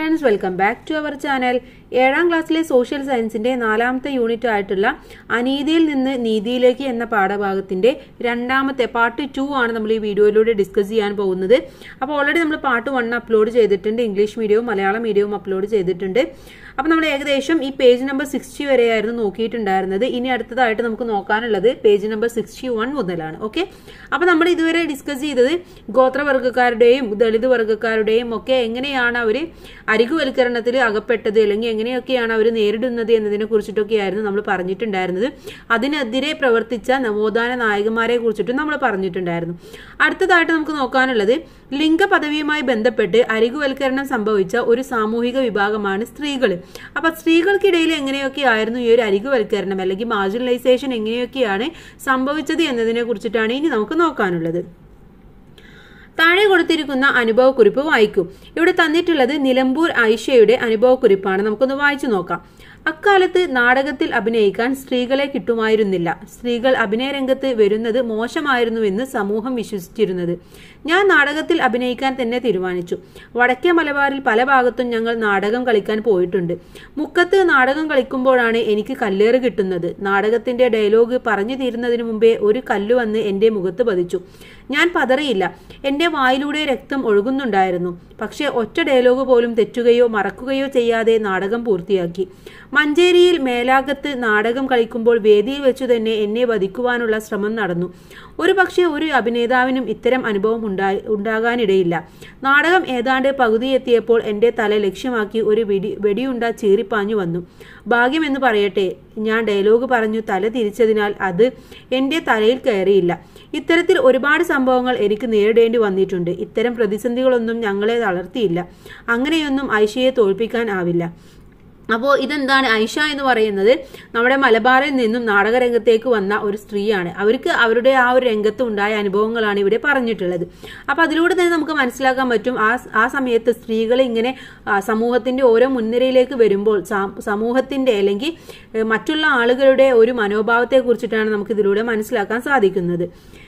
friends welcome back to our channel ഏഴാം ക്ലാസ്സിലെ social സയൻസിന്റെ നാലാമത്തെ യൂണിറ്റ് ആയിട്ടുള്ള അനീതിയിൽ നിന്ന് നീതിയിലേക്ക് എന്ന പാഠഭാഗത്തിന്റെ രണ്ടാമത്തെ പാർട്ട് ടു ആണ് നമ്മൾ ഈ വീഡിയോയിലൂടെ ഡിസ്കസ് ചെയ്യാൻ പോകുന്നത് അപ്പോൾ ഓൾറെഡി നമ്മൾ പാർട്ട് വൺ അപ്ലോഡ് ചെയ്തിട്ടുണ്ട് ഇംഗ്ലീഷ് മീഡിയവും മലയാളം മീഡിയവും അപ്ലോഡ് ചെയ്തിട്ടുണ്ട് അപ്പോൾ നമ്മൾ ഏകദേശം ഈ പേജ് നമ്പർ സിക്സ്റ്റി വരെയായിരുന്നു നോക്കിയിട്ടുണ്ടായിരുന്നത് ഇനി അടുത്തതായിട്ട് നമുക്ക് നോക്കാനുള്ളത് പേജ് നമ്പർ സിക്സ്റ്റി വൺ മുതലാണ് ഓക്കെ അപ്പോൾ നമ്മൾ ഇതുവരെ ഡിസ്കസ് ചെയ്തത് ഗോത്രവർഗ്ഗക്കാരുടെയും ദളിത് വർഗ്ഗക്കാരുടെയും ഒക്കെ എങ്ങനെയാണ് അവർ അരികുവൽക്കരണത്തിൽ അകപ്പെട്ടത് അല്ലെങ്കിൽ എങ്ങനെയൊക്കെയാണ് അവർ നേരിടുന്നത് എന്നതിനെ കുറിച്ചിട്ടൊക്കെയായിരുന്നു നമ്മൾ പറഞ്ഞിട്ടുണ്ടായിരുന്നത് അതിനെതിരെ പ്രവർത്തിച്ച നവോത്ഥാന നായകന്മാരെ കുറിച്ചിട്ടും നമ്മൾ പറഞ്ഞിട്ടുണ്ടായിരുന്നു അടുത്തതായിട്ട് നമുക്ക് നോക്കാനുള്ളത് ലിംഗ പദവിയുമായി ബന്ധപ്പെട്ട് അരികുവൽക്കരണം സംഭവിച്ച ഒരു സാമൂഹിക വിഭാഗമാണ് സ്ത്രീകൾ അപ്പൊ സ്ത്രീകൾക്കിടയിൽ എങ്ങനെയൊക്കെയായിരുന്നു ഈ ഒരു അരികുവൽക്കരണം അല്ലെങ്കിൽ മാർജിനലൈസേഷൻ എങ്ങനെയൊക്കെയാണ് സംഭവിച്ചത് എന്നതിനെ കുറിച്ചിട്ടാണ് ഇനി നമുക്ക് നോക്കാനുള്ളത് താഴെ കൊടുത്തിരിക്കുന്ന അനുഭവക്കുറിപ്പ് വായിക്കൂ ഇവിടെ തന്നിട്ടുള്ളത് നിലമ്പൂർ ഐഷയുടെ അനുഭവക്കുറിപ്പാണ് നമുക്കൊന്ന് വായിച്ചു നോക്കാം അക്കാലത്ത് നാടകത്തിൽ അഭിനയിക്കാൻ സ്ത്രീകളെ കിട്ടുമായിരുന്നില്ല സ്ത്രീകൾ അഭിനയരംഗത്ത് വരുന്നത് മോശമായിരുന്നുവെന്ന് സമൂഹം വിശ്വസിച്ചിരുന്നത് ഞാൻ നാടകത്തിൽ അഭിനയിക്കാൻ തന്നെ തീരുമാനിച്ചു വടക്കേ മലബാറിൽ പല ഭാഗത്തും ഞങ്ങൾ നാടകം കളിക്കാൻ പോയിട്ടുണ്ട് മുക്കത്ത് നാടകം കളിക്കുമ്പോഴാണ് എനിക്ക് കല്ലേറ് കിട്ടുന്നത് നാടകത്തിന്റെ ഡയലോഗ് പറഞ്ഞു തീരുന്നതിന് മുമ്പേ ഒരു കല്ല് വന്ന് എന്റെ മുഖത്ത് പതിച്ചു ഞാൻ പതറിയില്ല എന്റെ വായിലൂടെ രക്തം ഒഴുകുന്നുണ്ടായിരുന്നു പക്ഷേ ഒറ്റ ഡയലോഗ് പോലും തെറ്റുകയോ മറക്കുകയോ ചെയ്യാതെ നാടകം പൂർത്തിയാക്കി മഞ്ചേരിയിൽ മേലാകത്ത് നാടകം കളിക്കുമ്പോൾ വേദിയിൽ വെച്ചു തന്നെ എന്നെ വധിക്കുവാനുള്ള ശ്രമം നടന്നു ഒരു പക്ഷേ ഒരു അഭിനേതാവിനും ഇത്തരം അനുഭവം ഉണ്ടായി ഉണ്ടാകാനിടയില്ല നാടകം ഏതാണ്ട് പകുതിയെത്തിയപ്പോൾ എന്റെ തല ലക്ഷ്യമാക്കി ഒരു വെടി വെടിയുണ്ട ചീറിപ്പാഞ്ഞു വന്നു ഭാഗ്യമെന്ന് പറയട്ടെ ഞാൻ ഡയലോഗ് പറഞ്ഞു തല തിരിച്ചതിനാൽ അത് എന്റെ തലയിൽ കയറിയില്ല ഇത്തരത്തിൽ ഒരുപാട് സംഭവങ്ങൾ എനിക്ക് നേരിടേണ്ടി വന്നിട്ടുണ്ട് ഇത്തരം പ്രതിസന്ധികളൊന്നും ഞങ്ങളെ തളർത്തിയില്ല അങ്ങനെയൊന്നും ഐഷയെ തോൽപ്പിക്കാൻ ആവില്ല അപ്പോൾ ഇതെന്താണ് ഐഷ എന്ന് പറയുന്നത് നമ്മുടെ മലബാറിൽ നിന്നും നാടകരംഗത്തേക്ക് വന്ന ഒരു സ്ത്രീയാണ് അവർക്ക് അവരുടെ ആ ഒരു രംഗത്ത് ഉണ്ടായ അനുഭവങ്ങളാണ് ഇവിടെ പറഞ്ഞിട്ടുള്ളത് അപ്പോൾ അതിലൂടെ തന്നെ നമുക്ക് മനസ്സിലാക്കാൻ പറ്റും ആ ആ സമയത്ത് സ്ത്രീകൾ ഇങ്ങനെ സമൂഹത്തിന്റെ ഓരോ മുൻനിരയിലേക്ക് വരുമ്പോൾ സമൂഹത്തിന്റെ അല്ലെങ്കിൽ മറ്റുള്ള ആളുകളുടെ ഒരു മനോഭാവത്തെ കുറിച്ചിട്ടാണ് നമുക്ക് ഇതിലൂടെ മനസ്സിലാക്കാൻ സാധിക്കുന്നത്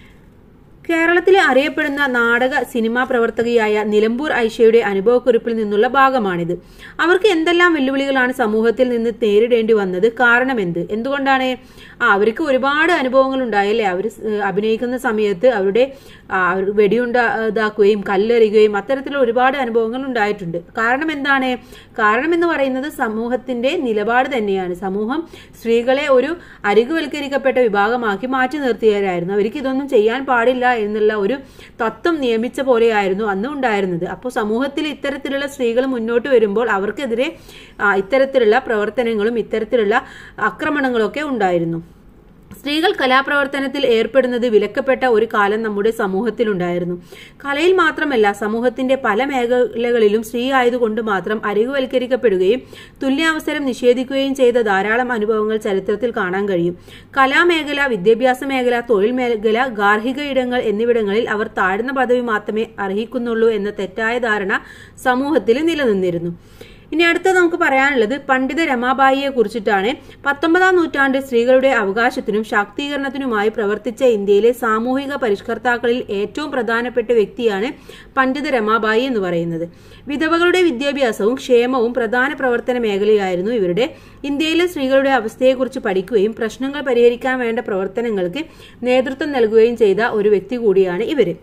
കേരളത്തിലെ അറിയപ്പെടുന്ന നാടക സിനിമാ പ്രവർത്തകയായ നിലമ്പൂർ ഐഷയുടെ അനുഭവക്കുറിപ്പിൽ നിന്നുള്ള ഭാഗമാണിത് അവർക്ക് എന്തെല്ലാം വെല്ലുവിളികളാണ് സമൂഹത്തിൽ നിന്ന് നേരിടേണ്ടി വന്നത് കാരണമെന്ത് എന്തുകൊണ്ടാണ് അവർക്ക് ഒരുപാട് അനുഭവങ്ങൾ ഉണ്ടായല്ലേ അവർ അഭിനയിക്കുന്ന സമയത്ത് അവരുടെ വെടിയുണ്ട ഇതാക്കുകയും കല്ലെറിയുകയും അത്തരത്തിലുള്ള ഒരുപാട് അനുഭവങ്ങൾ ഉണ്ടായിട്ടുണ്ട് കാരണം എന്താണ് കാരണം എന്ന് പറയുന്നത് സമൂഹത്തിന്റെ നിലപാട് തന്നെയാണ് സമൂഹം സ്ത്രീകളെ ഒരു അരികുവൽക്കരിക്കപ്പെട്ട വിഭാഗമാക്കി മാറ്റി നിർത്തിയവരായിരുന്നു അവർക്ക് ഇതൊന്നും ചെയ്യാൻ പാടില്ല എന്നുള്ള ഒരു തത്വം നിയമിച്ച പോലെയായിരുന്നു അന്ന് ഉണ്ടായിരുന്നത് അപ്പോൾ സമൂഹത്തിൽ ഇത്തരത്തിലുള്ള സ്ത്രീകൾ മുന്നോട്ട് വരുമ്പോൾ അവർക്കെതിരെ ഇത്തരത്തിലുള്ള പ്രവർത്തനങ്ങളും ഇത്തരത്തിലുള്ള ആക്രമണങ്ങളൊക്കെ ഉണ്ടായിരുന്നു സ്ത്രീകൾ കലാപ്രവർത്തനത്തിൽ ഏർപ്പെടുന്നത് വിലക്കപ്പെട്ട ഒരു കാലം നമ്മുടെ സമൂഹത്തിലുണ്ടായിരുന്നു കലയിൽ മാത്രമല്ല സമൂഹത്തിന്റെ പല മേഖലകളിലും സ്ത്രീ ആയതുകൊണ്ട് മാത്രം അരികുവൽക്കരിക്കപ്പെടുകയും തുല്യാവസരം നിഷേധിക്കുകയും ചെയ്ത ധാരാളം അനുഭവങ്ങൾ ചരിത്രത്തിൽ കാണാൻ കഴിയും കലാമേഖല വിദ്യാഭ്യാസ മേഖല തൊഴിൽ മേഖല ഗാർഹിക ഇടങ്ങൾ എന്നിവിടങ്ങളിൽ അവർ താഴ്ന്ന പദവി മാത്രമേ അർഹിക്കുന്നുള്ളൂ എന്ന തെറ്റായ ധാരണ സമൂഹത്തിൽ നിലനിന്നിരുന്നു ഇനി അടുത്ത നമുക്ക് പറയാനുള്ളത് പണ്ഡിത രമാബായിയെ കുറിച്ചിട്ടാണ് പത്തൊമ്പതാം നൂറ്റാണ്ട് സ്ത്രീകളുടെ അവകാശത്തിനും ശാക്തീകരണത്തിനുമായി പ്രവർത്തിച്ച ഇന്ത്യയിലെ സാമൂഹിക പരിഷ്കർത്താക്കളിൽ ഏറ്റവും പ്രധാനപ്പെട്ട വ്യക്തിയാണ് പണ്ഡിത രമാബായി എന്ന് പറയുന്നത് വിധവകളുടെ വിദ്യാഭ്യാസവും ക്ഷേമവും പ്രധാന പ്രവർത്തന മേഖലയായിരുന്നു ഇവരുടെ ഇന്ത്യയിലെ സ്ത്രീകളുടെ അവസ്ഥയെക്കുറിച്ച് പഠിക്കുകയും പ്രശ്നങ്ങൾ പരിഹരിക്കാൻ വേണ്ട പ്രവർത്തനങ്ങൾക്ക് നേതൃത്വം നൽകുകയും ചെയ്ത ഒരു വ്യക്തി കൂടിയാണ് ഇവര്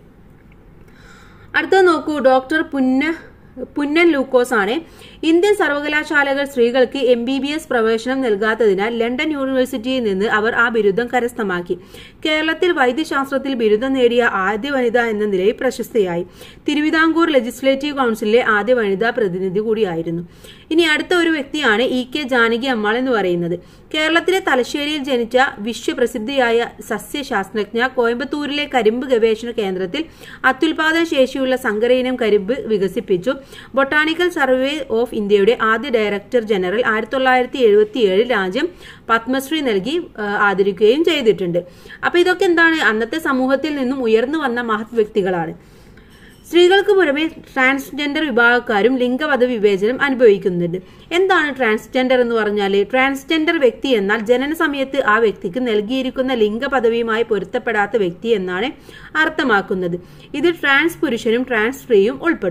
അടുത്തത് നോക്കൂ ഡോക്ടർ പുന്ന പുന്നൻ ലൂക്കോസ് ആണ് ഇന്ത്യൻ സർവകലാശാലകൾ സ്ത്രീകൾക്ക് എം ബി ബി എസ് പ്രവേശനം നൽകാത്തതിനാൽ ലണ്ടൻ യൂണിവേഴ്സിറ്റിയിൽ നിന്ന് അവർ ആ ബിരുദം കരസ്ഥമാക്കി കേരളത്തിൽ വൈദ്യശാസ്ത്രത്തിൽ ബിരുദം നേടിയ ആദ്യ വനിത എന്ന നിലയിൽ പ്രശസ്തയായി തിരുവിതാംകൂർ ലെജിസ്ലേറ്റീവ് കൗൺസിലിലെ ആദ്യ വനിതാ പ്രതിനിധി കൂടിയായിരുന്നു ഇനി അടുത്ത ഒരു വ്യക്തിയാണ് ഇ കെ ജാനകി അമ്മാൾ എന്ന് പറയുന്നത് കേരളത്തിലെ തലശ്ശേരിയിൽ ജനിച്ച വിശ്വപ്രസിദ്ധിയായ സസ്യശാസ്ത്രജ്ഞ കോയമ്പത്തൂരിലെ കരിമ്പ് ഗവേഷണ കേന്ദ്രത്തിൽ അത്യുൽപാദന ശേഷിയുള്ള സങ്കരയിനം കരിമ്പ് വികസിപ്പിച്ചു ബൊട്ടാണിക്കൽ സർവേ ഓഫ് ഇന്ത്യയുടെ ആദ്യ ഡയറക്ടർ ജനറൽ ആയിരത്തി തൊള്ളായിരത്തി എഴുപത്തിയേഴിൽ രാജ്യം പത്മശ്രീ നൽകി ആദരിക്കുകയും ചെയ്തിട്ടുണ്ട് അപ്പൊ ഇതൊക്കെ എന്താണ് അന്നത്തെ സമൂഹത്തിൽ നിന്നും ഉയർന്നു വന്ന മഹത് വ്യക്തികളാണ് സ്ത്രീകൾക്ക് പുറമെ ട്രാൻസ്ജെൻഡർ വിഭാഗക്കാരും ലിംഗപദ വിവേചനം അനുഭവിക്കുന്നുണ്ട് എന്താണ് ട്രാൻസ്ജെൻഡർ എന്ന് പറഞ്ഞാൽ ട്രാൻസ്ജെൻഡർ വ്യക്തി എന്നാൽ ജനന സമയത്ത് ആ വ്യക്തിക്ക് നൽകിയിരിക്കുന്ന ലിംഗ പദവിയുമായി പൊരുത്തപ്പെടാത്ത വ്യക്തി എന്നാണ് അർത്ഥമാക്കുന്നത് ഇത് ട്രാൻസ് പുരുഷനും ട്രാൻസ് സ്ത്രീയും ഉൾപ്പെടും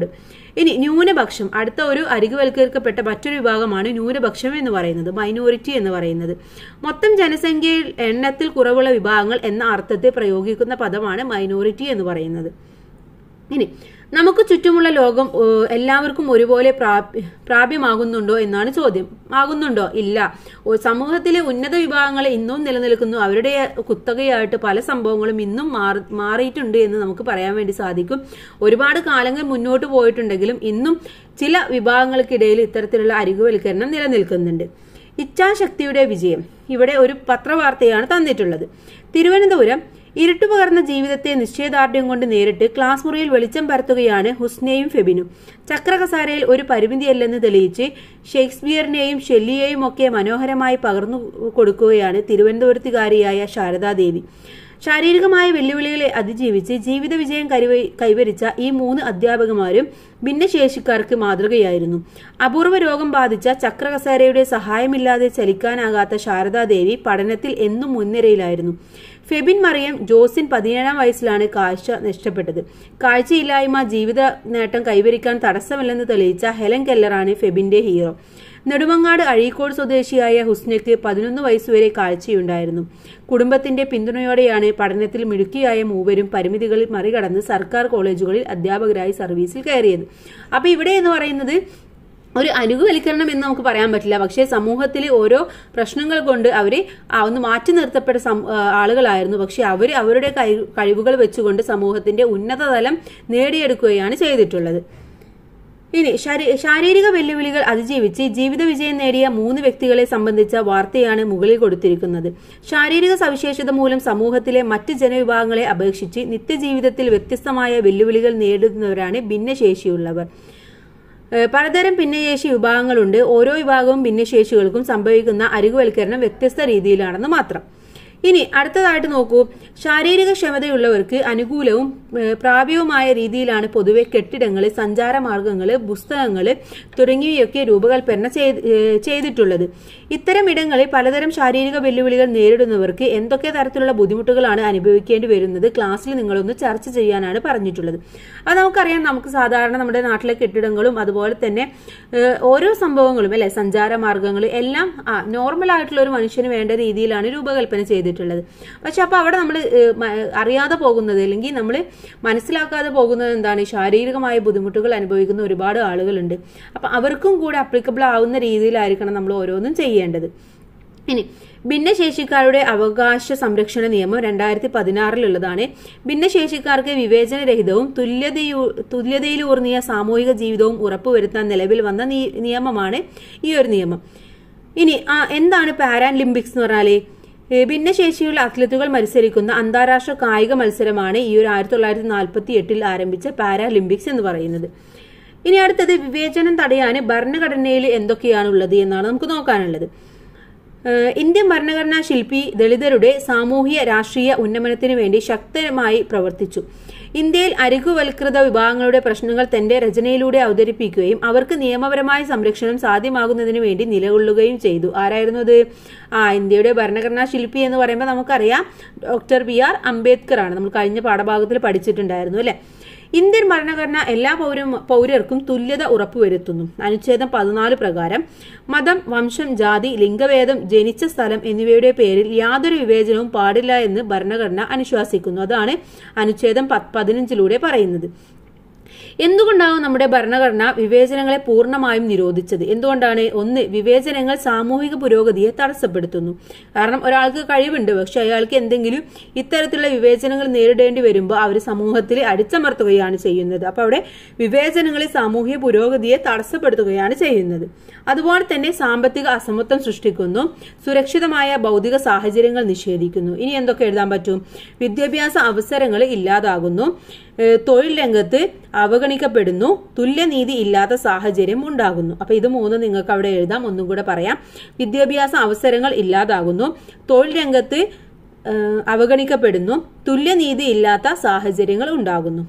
ഇനി ന്യൂനപക്ഷം അടുത്ത ഒരു അരികുവൽക്കരിക്കപ്പെട്ട മറ്റൊരു വിഭാഗമാണ് ന്യൂനപക്ഷം എന്ന് പറയുന്നത് മൈനോറിറ്റി എന്ന് പറയുന്നത് മൊത്തം ജനസംഖ്യയിൽ എണ്ണത്തിൽ കുറവുള്ള വിഭാഗങ്ങൾ എന്ന അർത്ഥത്തെ പ്രയോഗിക്കുന്ന പദമാണ് മൈനോറിറ്റി എന്ന് പറയുന്നത് ഇനി നമുക്ക് ചുറ്റുമുള്ള ലോകം ഏഹ്, എല്ലാവർക്കും ഒരുപോലെ പ്രാപ്- പ്രാപ്യമാകുന്നുണ്ടോ എന്നാണ് ചോദ്യം ആകുന്നുണ്ടോ ഇല്ല ഓ, സമൂഹത്തിലെ ഉന്നത വിഭാഗങ്ങൾ ഇന്നും നിലനിൽക്കുന്നു അവരുടെ കുത്തകയായിട്ട് പല സംഭവങ്ങളും ഇന്നും മാറി മാറിയിട്ടുണ്ട് എന്ന് നമുക്ക് പറയാൻ വേണ്ടി സാധിക്കും ഒരുപാട് കാലങ്ങൾ മുന്നോട്ട് പോയിട്ടുണ്ടെങ്കിലും ഇന്നും ചില വിഭാഗങ്ങൾക്കിടയിൽ ഇത്തരത്തിലുള്ള അരികുവൽക്കരണം നിലനിൽക്കുന്നുണ്ട് ഇച്ഛാശക്തിയുടെ വിജയം ഇവിടെ ഒരു പത്രവാർത്തയാണ് തന്നിട്ടുള്ളത് തിരുവനന്തപുരം ഇരുട്ടു പകർന്ന ജീവിതത്തെ നിശ്ചയദാർഢ്യം കൊണ്ട് നേരിട്ട് ക്ലാസ് മുറിയിൽ വെളിച്ചം പരത്തുകയാണ് ഹുസ്നയും ഫെബിനും ചക്രകസാരയിൽ ഒരു പരിമിതിയല്ലെന്ന് തെളിയിച്ച് ഷേക്സ്പിയറിനെയും ഷെല്ലിയെയും ഒക്കെ മനോഹരമായി പകർന്നു കൊടുക്കുകയാണ് തിരുവനന്തപുരത്തുകാരിയായ ശാരദാദേവി ശാരീരികമായ വെല്ലുവിളികളെ അതിജീവിച്ച് ജീവിത വിജയം കൈവ- കൈവരിച്ച ഈ മൂന്ന് അധ്യാപകമാരും ഭിന്നശേഷിക്കാർക്ക് മാതൃകയായിരുന്നു അപൂർവ രോഗം ബാധിച്ച ചക്രകസേരയുടെ സഹായമില്ലാതെ ചലിക്കാനാകാത്ത ശാരദാദേവി പഠനത്തിൽ എന്നും മുൻനിരയിലായിരുന്നു ഫെബിൻ മറിയം ജോസിൻ പതിനേഴാം വയസ്സിലാണ് കാഴ്ച നഷ്ടപ്പെട്ടത് കാഴ്ചയില്ലായ്മ ജീവിത നേട്ടം കൈവരിക്കാൻ തടസ്സമല്ലെന്ന് തെളിയിച്ച ഹെലൻ കെല്ലറാണ് ഫെബിന്റെ ഹീറോ നെടുമങ്ങാട് അഴീക്കോട് സ്വദേശിയായ ഹുസ്നയ്ക്ക് പതിനൊന്ന് വയസ്സുവരെ കാഴ്ചയുണ്ടായിരുന്നു കുടുംബത്തിന്റെ പിന്തുണയോടെയാണ് പഠനത്തിൽ മിടുക്കിയായ മൂവരും പരിമിതികളിൽ മറികടന്ന് സർക്കാർ കോളേജുകളിൽ അധ്യാപകരായി സർവീസിൽ കയറിയത് അപ്പൊ ഇവിടെ എന്ന് പറയുന്നത് ഒരു അനുകൂലീകരണം എന്ന് നമുക്ക് പറയാൻ പറ്റില്ല പക്ഷേ സമൂഹത്തിലെ ഓരോ പ്രശ്നങ്ങൾ കൊണ്ട് അവര് ആ ഒന്ന് മാറ്റി നിർത്തപ്പെട്ട സം- ആ, ആളുകളായിരുന്നു പക്ഷെ അവർ അവരുടെ കഴി- കഴിവുകൾ വെച്ചുകൊണ്ട് സമൂഹത്തിന്റെ ഉന്നത തലം നേടിയെടുക്കുകയാണ് ചെയ്തിട്ടുള്ളത് ഇനി ശാരീ- ശാരീരിക വെല്ലുവിളികൾ അതിജീവിച്ച് ജീവിത വിജയം നേടിയ മൂന്ന് വ്യക്തികളെ സംബന്ധിച്ച വാർത്തയാണ് മുകളിൽ കൊടുത്തിരിക്കുന്നത് ശാരീരിക സവിശേഷത മൂലം സമൂഹത്തിലെ മറ്റ് ജനവിഭാഗങ്ങളെ അപേക്ഷിച്ച് നിത്യജീവിതത്തിൽ വ്യത്യസ്തമായ വെല്ലുവിളികൾ നേരിടുന്നവരാണ് ഭിന്നശേഷിയുള്ളവർ ഏഹ് പലതരം ഭിന്നശേഷി വിഭാഗങ്ങളുണ്ട് ഓരോ വിഭാഗവും ഭിന്നശേഷികൾക്കും സംഭവിക്കുന്ന അരികുവൽക്കരണം വ്യത്യസ്ത രീതിയിലാണെന്ന് മാത്രം ഇനി അടുത്തതായിട്ട് നോക്കൂ ശാരീരിക ക്ഷമതയുള്ളവർക്ക് അനുകൂലവും ഏഹ് പ്രാപ്യവുമായ രീതിയിലാണ് പൊതുവെ കെട്ടിടങ്ങൾ സഞ്ചാരമാർഗങ്ങൾ പുസ്തകങ്ങൾ തുടങ്ങിയവയൊക്കെ രൂപകൽപ്പന ചെയ്ത് ഏഹ് ചെയ്തിട്ടുള്ളത് ഇത്തരം ഇടങ്ങളിൽ പലതരം ശാരീരിക വെല്ലുവിളികൾ നേരിടുന്നവർക്ക് എന്തൊക്കെ തരത്തിലുള്ള ബുദ്ധിമുട്ടുകളാണ് അനുഭവിക്കേണ്ടി വരുന്നത് ക്ലാസ്സിൽ നിങ്ങളൊന്ന് ചർച്ച ചെയ്യാനാണ് പറഞ്ഞിട്ടുള്ളത് അത് നമുക്കറിയാം നമുക്ക് സാധാരണ നമ്മുടെ നാട്ടിലെ കെട്ടിടങ്ങളും അതുപോലെ തന്നെ ഏഹ് ഓരോ സംഭവങ്ങളും അല്ലെ സഞ്ചാര മാർഗങ്ങൾ എല്ലാം ആ നോർമൽ ആയിട്ടുള്ള ഒരു മനുഷ്യന് വേണ്ട രീതിയിലാണ് രൂപകൽപ്പന ചെയ്തിട്ടുള്ളത് പക്ഷെ അപ്പൊ അവിടെ നമ്മൾ അറിയാതെ പോകുന്നത് അല്ലെങ്കിൽ നമ്മൾ മനസ്സിലാക്കാതെ പോകുന്നത് എന്താണ് ശാരീരികമായ ബുദ്ധിമുട്ടുകൾ അനുഭവിക്കുന്ന ഒരുപാട് ആളുകളുണ്ട് അപ്പൊ അവർക്കും കൂടെ അപ്ലിക്കബിൾ ആവുന്ന രീതിയിലായിരിക്കണം നമ്മൾ ഓരോന്നും ചെയ്യേണ്ടത് ഇനി ഭിന്നശേഷിക്കാരുടെ അവകാശ സംരക്ഷണ നിയമം രണ്ടായിരത്തി പതിനാറിലുള്ളതാണ് ഭിന്നശേഷിക്കാർക്ക് വിവേചനരഹിതവും തുല്യതയു തുല്യതയിലൂർന്നിയ സാമൂഹിക ജീവിതവും ഉറപ്പുവരുത്താൻ നിലവിൽ വന്ന നീ- നിയമമാണ് ഈ ഒരു നിയമം ഇനി ആ എന്താണ് പാരാലിമ്പിക്സ് എന്ന് പറഞ്ഞാല് ഏ, ഭിന്നശേഷിയുള്ള അത്ലറ്റുകൾ മത്സരിക്കുന്ന അന്താരാഷ്ട്ര കായിക മത്സരമാണ് ഈ ഒരു ആയിരത്തി തൊള്ളായിരത്തി നാൽപ്പത്തി എട്ടിൽ ആരംഭിച്ച പാരാലിമ്പിക്സ് എന്ന് പറയുന്നത് ഇനി അടുത്തത് വിവേചനം തടയാൻ ഭരണഘടനയിൽ എന്തൊക്കെയാണുള്ളത് എന്നാണ് നമുക്ക് നോക്കാനുള്ളത് ഏഹ് ഇന്ത്യൻ ഭരണഘടനാ ശില്പി ദളിതരുടെ സാമൂഹിക രാഷ്ട്രീയ ഉന്നമനത്തിനു വേണ്ടി ശക്തമായി പ്രവർത്തിച്ചു ഇന്ത്യയിൽ അരികുവൽകൃത വിഭാഗങ്ങളുടെ പ്രശ്നങ്ങൾ തന്റെ രചനയിലൂടെ അവതരിപ്പിക്കുകയും അവർക്ക് നിയമപരമായ സംരക്ഷണം സാധ്യമാകുന്നതിന് വേണ്ടി നിലകൊള്ളുകയും ചെയ്തു ആരായിരുന്നു അത് ആ ഇന്ത്യയുടെ ഭരണഘടനാ ശില്പി എന്ന് പറയുമ്പോൾ നമുക്കറിയാം ഡോക്ടർ ബി ആർ അംബേദ്കർ ആണ് നമ്മൾ കഴിഞ്ഞ പാഠഭാഗത്തിൽ പഠിച്ചിട്ടുണ്ടായിരുന്നു അല്ലെ ഇന്ത്യൻ ഭരണഘടന എല്ലാ പൗര പൗരർക്കും തുല്യത ഉറപ്പുവരുത്തുന്നു അനുച്ഛേദം പതിനാല് പ്രകാരം മതം വംശം ജാതി ലിംഗഭേദം ജനിച്ച സ്ഥലം എന്നിവയുടെ പേരിൽ യാതൊരു വിവേചനവും പാടില്ല എന്ന് ഭരണഘടന അനുശാസിക്കുന്നു അതാണ് അനുച്ഛേദം പത്ത് പതിനഞ്ചിലൂടെ പറയുന്നത് എന്തുകൊണ്ടാവും നമ്മുടെ ഭരണഘടന വിവേചനങ്ങളെ പൂർണ്ണമായും നിരോധിച്ചത് എന്തുകൊണ്ടാണ് ഒന്ന് വിവേചനങ്ങൾ സാമൂഹിക പുരോഗതിയെ തടസ്സപ്പെടുത്തുന്നു കാരണം ഒരാൾക്ക് കഴിവുണ്ട് പക്ഷെ അയാൾക്ക് എന്തെങ്കിലും ഇത്തരത്തിലുള്ള വിവേചനങ്ങൾ നേരിടേണ്ടി വരുമ്പോൾ അവർ സമൂഹത്തിൽ അടിച്ചമർത്തുകയാണ് ചെയ്യുന്നത് അപ്പൊ അവിടെ വിവേചനങ്ങളെ സാമൂഹിക പുരോഗതിയെ തടസ്സപ്പെടുത്തുകയാണ് ചെയ്യുന്നത് അതുപോലെ തന്നെ സാമ്പത്തിക അസമത്വം സൃഷ്ടിക്കുന്നു സുരക്ഷിതമായ ഭൗതിക സാഹചര്യങ്ങൾ നിഷേധിക്കുന്നു ഇനി എന്തൊക്കെ എഴുതാൻ പറ്റും വിദ്യാഭ്യാസ അവസരങ്ങൾ ഇല്ലാതാകുന്നു ഏഹ് തൊഴിൽ രംഗത്ത് അവഗണിക്കപ്പെടുന്നു തുല്യനീതി ഇല്ലാത്ത സാഹചര്യം ഉണ്ടാകുന്നു അപ്പൊ ഇത് മൂന്ന് നിങ്ങൾക്ക് അവിടെ എഴുതാം ഒന്നും കൂടെ പറയാം വിദ്യാഭ്യാസ അവസരങ്ങൾ ഇല്ലാതാകുന്നു തൊഴിൽ രംഗത്ത് ഏഹ് അവഗണിക്കപ്പെടുന്നു തുല്യനീതി ഇല്ലാത്ത സാഹചര്യങ്ങൾ ഉണ്ടാകുന്നു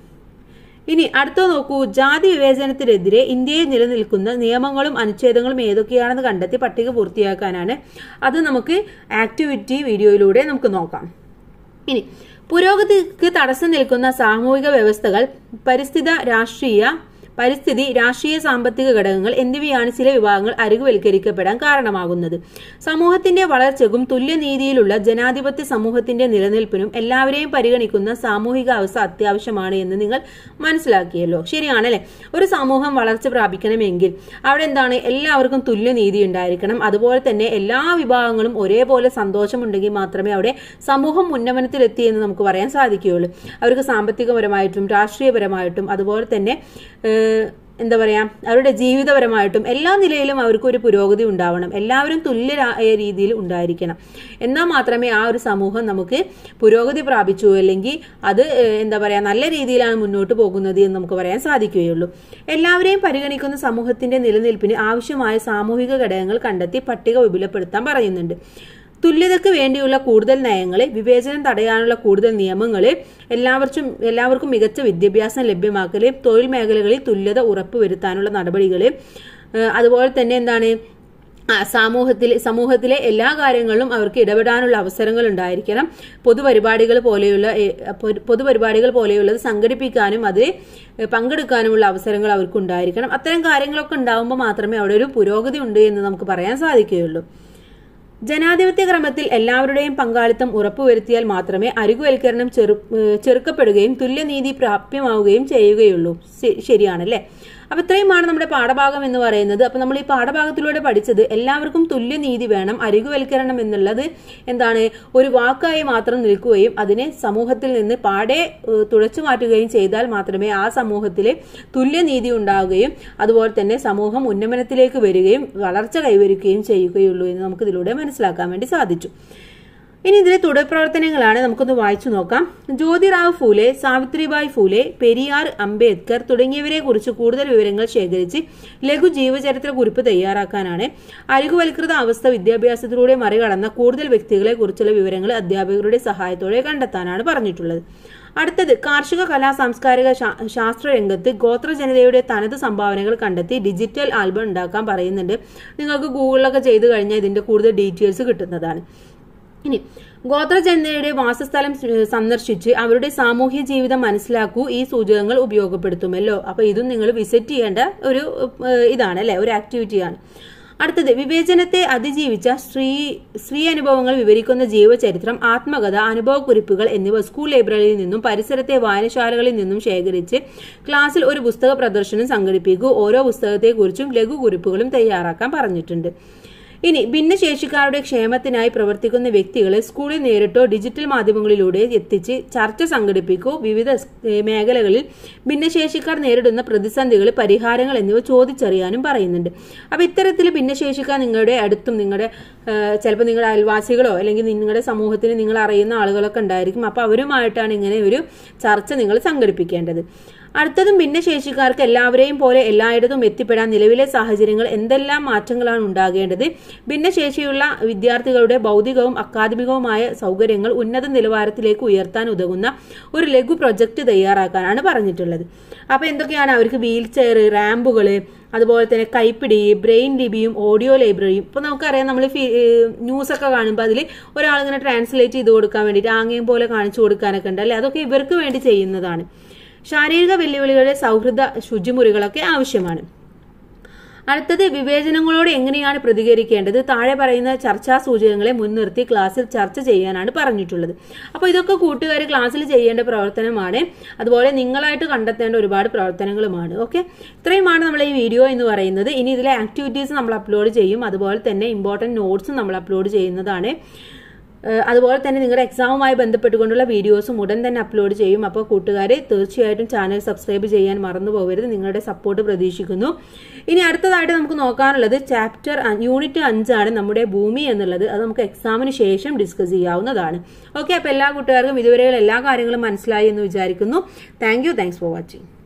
ഇനി അടുത്ത നോക്കൂ ജാതി വിവേചനത്തിനെതിരെ ഇന്ത്യയിൽ നിലനിൽക്കുന്ന നിയമങ്ങളും അനുച്ഛേദങ്ങളും ഏതൊക്കെയാണെന്ന് കണ്ടെത്തി പട്ടിക പൂർത്തിയാക്കാനാണ് അത് നമുക്ക് ആക്ടിവിറ്റി വീഡിയോയിലൂടെ നമുക്ക് നോക്കാം ഇനി പുരോഗതിക്ക് തടസ്സം നിൽക്കുന്ന സാമൂഹിക വ്യവസ്ഥകൾ പരിസ്ഥിത രാഷ്ട്രീയ പരിസ്ഥിതി രാഷ്ട്രീയ സാമ്പത്തിക ഘടകങ്ങൾ എന്നിവയാണ് ചില വിഭാഗങ്ങൾ അരികുവൽക്കരിക്കപ്പെടാൻ കാരണമാകുന്നത് സമൂഹത്തിന്റെ വളർച്ചയ്ക്കും തുല്യനീതിയിലുള്ള ജനാധിപത്യ സമൂഹത്തിന്റെ നിലനിൽപ്പിനും എല്ലാവരെയും പരിഗണിക്കുന്ന സാമൂഹിക അവസ്ഥ അത്യാവശ്യമാണ് എന്ന് നിങ്ങൾ മനസ്സിലാക്കിയല്ലോ ശരിയാണല്ലേ ഒരു സമൂഹം വളർച്ച പ്രാപിക്കണമെങ്കിൽ അവിടെ എന്താണ് എല്ലാവർക്കും തുല്യനീതി ഉണ്ടായിരിക്കണം അതുപോലെ തന്നെ എല്ലാ വിഭാഗങ്ങളും ഒരേപോലെ സന്തോഷമുണ്ടെങ്കിൽ മാത്രമേ അവിടെ സമൂഹം ഉന്നമനത്തിലെത്തി എന്ന് നമുക്ക് പറയാൻ സാധിക്കുകയുള്ളൂ അവർക്ക് സാമ്പത്തികപരമായിട്ടും രാഷ്ട്രീയപരമായിട്ടും അതുപോലെ തന്നെ ഏഹ്, എന്താ പറയാ അവരുടെ ജീവിതപരമായിട്ടും എല്ലാ നിലയിലും അവർക്ക് ഒരു പുരോഗതി ഉണ്ടാവണം എല്ലാവരും തുല്യരായ രീതിയിൽ ഉണ്ടായിരിക്കണം എന്നാൽ മാത്രമേ ആ ഒരു സമൂഹം നമുക്ക് പുരോഗതി പ്രാപിച്ചു അല്ലെങ്കിൽ അത് ഏഹ്, എന്താ പറയാ നല്ല രീതിയിലാണ് മുന്നോട്ട് പോകുന്നത് എന്ന് നമുക്ക് പറയാൻ സാധിക്കുകയുള്ളൂ എല്ലാവരെയും പരിഗണിക്കുന്ന സമൂഹത്തിന്റെ നിലനിൽപ്പിന് ആവശ്യമായ സാമൂഹിക ഘടകങ്ങൾ കണ്ടെത്തി പട്ടിക വിപുലപ്പെടുത്താൻ പറയുന്നുണ്ട് തുല്യതയ്ക്ക് വേണ്ടിയുള്ള കൂടുതൽ നയങ്ങള് വിവേചനം തടയാനുള്ള കൂടുതൽ നിയമങ്ങള് എല്ലാവർക്കും എല്ലാവർക്കും മികച്ച വിദ്യാഭ്യാസം ലഭ്യമാക്കല് തൊഴിൽ മേഖലകളിൽ തുല്യത ഉറപ്പുവരുത്താനുള്ള നടപടികള് ഏഹ് അതുപോലെ തന്നെ എന്താണ് ആ, സമൂഹത്തിൽ സമൂഹത്തിലെ എല്ലാ കാര്യങ്ങളിലും അവർക്ക് ഇടപെടാനുള്ള അവസരങ്ങൾ ഉണ്ടായിരിക്കണം പൊതുപരിപാടികൾ പോലെയുള്ള ഏ, പൊ- പൊതുപരിപാടികൾ പോലെയുള്ളത് സംഘടിപ്പിക്കാനും അത് പങ്കെടുക്കാനുമുള്ള അവസരങ്ങൾ അവർക്ക് ഉണ്ടായിരിക്കണം അത്തരം കാര്യങ്ങളൊക്കെ ഉണ്ടാവുമ്പോൾ മാത്രമേ അവിടെ ഒരു പുരോഗതി ഉണ്ട് എന്ന് നമുക്ക് പറയാൻ സാധിക്കുകയുള്ളൂ ജനാധിപത്യ ക്രമത്തിൽ എല്ലാവരുടെയും പങ്കാളിത്തം ഉറപ്പുവരുത്തിയാൽ മാത്രമേ അരികുവൽക്കരണം ചെറു ഏഹ് ചെറുക്കപ്പെടുകയും തുല്യനീതി പ്രാപ്യമാവുകയും ചെയ്യുകയുള്ളൂ ശ- ശരിയാണല്ലേ അപ്പൊ ഇത്രയുമാണ് നമ്മുടെ പാഠഭാഗം എന്ന് പറയുന്നത് അപ്പൊ നമ്മൾ ഈ പാഠഭാഗത്തിലൂടെ പഠിച്ചത് എല്ലാവർക്കും തുല്യനീതി വേണം അരികുവൽക്കരണം എന്നുള്ളത് എന്താണ് ഒരു വാക്കായി മാത്രം നിൽക്കുകയും അതിനെ സമൂഹത്തിൽ നിന്ന് പാടെ ഏഹ് തുടച്ചു മാറ്റുകയും ചെയ്താൽ മാത്രമേ ആ സമൂഹത്തിലെ തുല്യനീതി ഉണ്ടാവുകയും അതുപോലെ തന്നെ സമൂഹം ഉന്നമനത്തിലേക്ക് വരികയും വളർച്ച കൈവരിക്കുകയും ചെയ്യുകയുള്ളൂ എന്ന് നമുക്ക് ഇതിലൂടെ മനസ്സിലാക്കാൻ വേണ്ടി സാധിച്ചു ഇനി ഇതിലെ തുടർ പ്രവർത്തനങ്ങളാണ് നമുക്കൊന്ന് വായിച്ചു നോക്കാം ജ്യോതിറാവ് ഫൂലെ സാവിത്രിബായ് ഫൂലെ പെരിയാർ അംബേദ്കർ തുടങ്ങിയവരെ കുറിച്ച് കൂടുതൽ വിവരങ്ങൾ ശേഖരിച്ച് ലഘു ജീവചരിത്ര കുറിപ്പ് തയ്യാറാക്കാനാണ് അരികുവൽകൃത അവസ്ഥ വിദ്യാഭ്യാസത്തിലൂടെ മറികടന്ന കൂടുതൽ വ്യക്തികളെ കുറിച്ചുള്ള വിവരങ്ങൾ അധ്യാപകരുടെ സഹായത്തോടെ കണ്ടെത്താനാണ് പറഞ്ഞിട്ടുള്ളത് അടുത്തത് കാർഷിക കലാ സാംസ്കാരിക ശാ- ശാസ്ത്ര രംഗത്ത് ഗോത്ര ജനതയുടെ തനത് സംഭാവനകൾ കണ്ടെത്തി ഡിജിറ്റൽ ആൽബം ഉണ്ടാക്കാൻ പറയുന്നുണ്ട് നിങ്ങൾക്ക് ഗൂഗിളിലൊക്കെ ചെയ്തു കഴിഞ്ഞാൽ ഇതിന്റെ കൂടുതൽ ഡീറ്റെയിൽസ് കിട്ടുന്നതാണ് ഇനി ഗോത്ര ജനതയുടെ വാസസ്ഥലം ഏഹ്, സന്ദർശിച്ച് അവരുടെ സാമൂഹ്യ ജീവിതം മനസ്സിലാക്കൂ ഈ സൂചകങ്ങൾ ഉപയോഗപ്പെടുത്തുമല്ലോ അപ്പൊ ഇതും നിങ്ങൾ വിസിറ്റ് ചെയ്യേണ്ട ഒരു ഏഹ്, ഇതാണ് അല്ലെ ഒരു ആക്ടിവിറ്റിയാണ് അടുത്തത് വിവേചനത്തെ അതിജീവിച്ച സ്ത്രീ സ്ത്രീ അനുഭവങ്ങൾ വിവരിക്കുന്ന ജീവചരിത്രം ആത്മകഥ അനുഭവക്കുറിപ്പുകൾ എന്നിവ സ്കൂൾ ലൈബ്രറിയിൽ നിന്നും പരിസരത്തെ വായനശാലകളിൽ നിന്നും ശേഖരിച്ച് ക്ലാസ്സിൽ ഒരു പുസ്തക പ്രദർശനം സംഘടിപ്പിക്കൂ ഓരോ പുസ്തകത്തെക്കുറിച്ചും ലഘുകുറിപ്പുകളും തയ്യാറാക്കാൻ പറഞ്ഞിട്ടുണ്ട് ഇനി ഭിന്നശേഷിക്കാരുടെ ക്ഷേമത്തിനായി പ്രവർത്തിക്കുന്ന വ്യക്തികളെ സ്കൂളിൽ നേരിട്ടോ ഡിജിറ്റൽ മാധ്യമങ്ങളിലൂടെ എത്തിച്ച് ചർച്ച സംഘടിപ്പിക്കൂ വിവിധ സ്- ഏ, മേഖലകളിൽ ഭിന്നശേഷിക്കാർ നേരിടുന്ന പ്രതിസന്ധികൾ പരിഹാരങ്ങൾ എന്നിവ ചോദിച്ചറിയാനും പറയുന്നുണ്ട് അപ്പൊ ഇത്തരത്തിൽ ഭിന്നശേഷിക്കാർ നിങ്ങളുടെ അടുത്തും നിങ്ങളുടെ ചിലപ്പോൾ നിങ്ങളുടെ അയൽവാസികളോ അല്ലെങ്കിൽ നിങ്ങളുടെ സമൂഹത്തിൽ നിങ്ങൾ അറിയുന്ന ആളുകളൊക്കെ ഉണ്ടായിരിക്കും അപ്പൊ അവരുമായിട്ടാണ് ഇങ്ങനെ ഒരു ചർച്ച നിങ്ങൾ സംഘടിപ്പിക്കേണ്ടത് അടുത്തതും ഭിന്നശേഷിക്കാർക്ക് എല്ലാവരെയും പോലെ എല്ലായിടത്തും എത്തിപ്പെടാൻ നിലവിലെ സാഹചര്യങ്ങൾ എന്തെല്ലാം മാറ്റങ്ങളാണ് ഉണ്ടാകേണ്ടത് ഭിന്നശേഷിയുള്ള വിദ്യാർത്ഥികളുടെ ഭൗതികവും അക്കാദമികവുമായ സൗകര്യങ്ങൾ ഉന്നത നിലവാരത്തിലേക്ക് ഉയർത്താൻ ഉതകുന്ന ഒരു ലഘു പ്രൊജക്ട് തയ്യാറാക്കാനാണ് പറഞ്ഞിട്ടുള്ളത് അപ്പൊ എന്തൊക്കെയാണ് അവർക്ക് വീൽ ചെയർ റാമ്പുകള് അതുപോലെ തന്നെ കൈപ്പിടി ബ്രെയിൻ ലിപിയും ഓഡിയോ ലൈബ്രറിയും ഇപ്പൊ നമുക്കറിയാം നമ്മൾ ന്യൂസ് ഒക്കെ കാണുമ്പോൾ അതിൽ ഒരാളിങ്ങനെ ട്രാൻസ്ലേറ്റ് ചെയ്ത് കൊടുക്കാൻ വേണ്ടിയിട്ട് ആംഗ്യം പോലെ കാണിച്ചു കൊടുക്കാനൊക്കെ ഉണ്ട് അല്ലെ അതൊക്കെ ഇവർക്ക് വേണ്ടി ചെയ്യുന്നതാണ് ശാരീരിക വെല്ലുവിളികളുടെ സൗഹൃദ ശുചിമുറികളൊക്കെ ആവശ്യമാണ് അടുത്തത് വിവേചനങ്ങളോട് എങ്ങനെയാണ് പ്രതികരിക്കേണ്ടത് താഴെ പറയുന്ന ചർച്ചാ സൂചകങ്ങളെ മുൻനിർത്തി ക്ലാസ്സിൽ ചർച്ച ചെയ്യാനാണ് പറഞ്ഞിട്ടുള്ളത് അപ്പോൾ ഇതൊക്കെ കൂട്ടുകാർ ക്ലാസ്സിൽ ചെയ്യേണ്ട പ്രവർത്തനമാണ് അതുപോലെ നിങ്ങളായിട്ട് കണ്ടെത്തേണ്ട ഒരുപാട് പ്രവർത്തനങ്ങളുമാണ് ഓക്കെ ഇത്രയുമാണ് നമ്മൾ ഈ വീഡിയോ എന്ന് പറയുന്നത് ഇനി ഇതിലെ ആക്ടിവിറ്റീസ് നമ്മൾ അപ്ലോഡ് ചെയ്യും അതുപോലെ തന്നെ ഇമ്പോർട്ടൻറ്റ് നോട്ട്സും നമ്മൾ അപ്ലോഡ് ചെയ്യുന്നതാണ് ഏഹ് അതുപോലെ തന്നെ നിങ്ങളുടെ എക്സാമുമായി ബന്ധപ്പെട്ടുകൊണ്ടുള്ള വീഡിയോസും ഉടൻ തന്നെ അപ്ലോഡ് ചെയ്യും അപ്പോൾ കൂട്ടുകാരെ തീർച്ചയായിട്ടും ചാനൽ സബ്സ്ക്രൈബ് ചെയ്യാൻ മറന്നു പോകരുത് നിങ്ങളുടെ സപ്പോർട്ട് പ്രതീക്ഷിക്കുന്നു ഇനി അടുത്തതായിട്ട് നമുക്ക് നോക്കാനുള്ളത് ചാപ്റ്റർ യൂണിറ്റ് അഞ്ചാണ് നമ്മുടെ ഭൂമി എന്നുള്ളത് അത് നമുക്ക് എക്സാമിന് ശേഷം ഡിസ്കസ് ചെയ്യാവുന്നതാണ് ഓക്കെ അപ്പോൾ എല്ലാ കൂട്ടുകാർക്കും ഇതുവരെയുള്ള എല്ലാ കാര്യങ്ങളും മനസ്സിലായി എന്ന് വിചാരിക്കുന്നു thank you thanks for watching